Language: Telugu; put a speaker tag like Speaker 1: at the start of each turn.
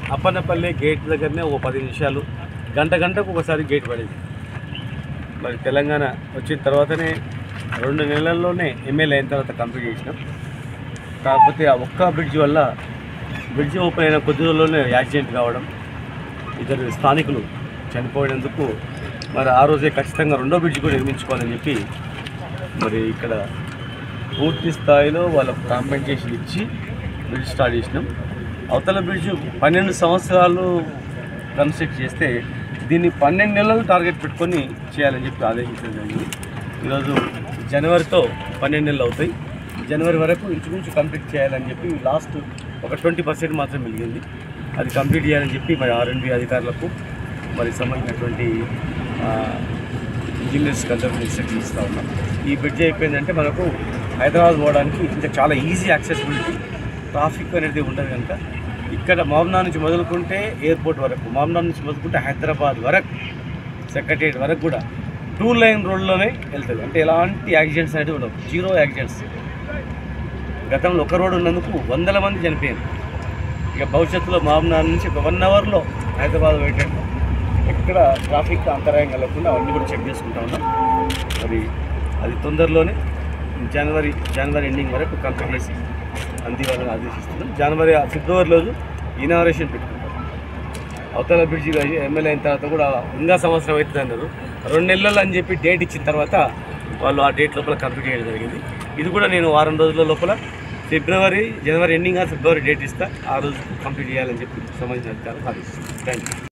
Speaker 1: అప్పన్నపల్లి గేట్ దగ్గరనే ఒక పది నిమిషాలు గంట గంటకు ఒకసారి గేట్ పడేది మరి తెలంగాణ వచ్చిన తర్వాతనే రెండు నెలల్లోనే ఎమ్మెల్యే అయిన తర్వాత కంప్లీట్ చేసినాం కాకపోతే ఆ ఒక్క బ్రిడ్జ్ వల్ల బ్రిడ్జ్ ఓపెన్ అయిన కొద్ది రోజుల్లోనే యాక్సిడెంట్ కావడం ఇద్దరు స్థానికులు చనిపోయినందుకు మరి ఆ రోజే ఖచ్చితంగా రెండో బ్రిడ్జ్ కూడా నిర్మించుకోవాలని చెప్పి మరి ఇక్కడ పూర్తి స్థాయిలో వాళ్ళకు కాంపెన్సేషన్ ఇచ్చి బ్రిడ్జ్ స్టార్ట్ చేసినాం అవతల బ్రిడ్జ్ పన్నెండు సంవత్సరాలు కన్స్ట్రక్ట్ చేస్తే దీన్ని పన్నెండు నెలలు టార్గెట్ పెట్టుకొని చేయాలని చెప్పి ఆదేశించడం జరిగింది ఈరోజు జనవరితో పన్నెండు నెలలు అవుతాయి జనవరి వరకు ఇంచుమించు కంప్లీట్ చేయాలని చెప్పి లాస్ట్ ఒక ట్వంటీ పర్సెంట్ మాత్రం మిగిలింది అది కంప్లీట్ చేయాలని చెప్పి మరి ఆర్ఎండ్బి అధికారులకు మరి సంబంధించినటువంటి ఆ, ఇంజనీర్స్కి అందరికీ ఇన్స్ట్రక్షన్ ఇస్తూ ఉన్నాం ఈ బ్రిడ్జ్ అయిపోయిందంటే మనకు హైదరాబాద్ పోవడానికి ఇంకా చాలా ఈజీ యాక్సెసిబిలిటీ ట్రాఫిక్ అనేది ఉండదు కనుక ఇక్కడ మామ్నా నుంచి మొదలుకుంటే ఎయిర్పోర్ట్ వరకు మామ్నా నుంచి మొదలుకుంటే హైదరాబాద్ వరకు సెక్రటరియట్ వరకు కూడా టూ లైన్ రోడ్లోనే వెళ్తుంది అంటే ఎలాంటి యాక్సిడెంట్స్ అనేవి ఉండవు జీరో యాక్సిడెంట్స్ గతంలో ఒక రోడ్డు ఉన్నందుకు వందల మంది చనిపోయారు ఇక భవిష్యత్తులో మామ్నా నుంచి ఒక వన్ అవర్లో హైదరాబాద్ పోయేటట్టు ఎక్కడ ట్రాఫిక్ అంతరాయం కలగకుండా అవన్నీ కూడా చెక్ చేసుకుంటా ఉన్నాం మరి అది తొందరలోనే జనవరి జనవరి ఎండింగ్ వరకు కంప్లీట్ చేసి అందివ్వాలని ఆదేశిస్తున్నాం జనవరి ఫిబ్రవరి రోజు ఇనాగరేషన్ పెట్టుకుంటాం అవతల బ్రిడ్జి ఎమ్మెల్యే అయిన తర్వాత కూడా ఇంకా సంవత్సరం అవుతుంది అన్నారు రెండు నెలలు అని చెప్పి డేట్ ఇచ్చిన తర్వాత వాళ్ళు ఆ డేట్ లోపల కంప్లీట్ చేయడం జరిగింది ఇది కూడా నేను వారం రోజుల లోపల ఫిబ్రవరి జనవరి ఎండింగ్ ఫిబ్రవరి డేట్ ఇస్తా ఆ రోజు కంప్లీట్ చేయాలని చెప్పి సంబంధించిన అధికారులు ఆదేశిస్తాను థ్యాంక్ యూ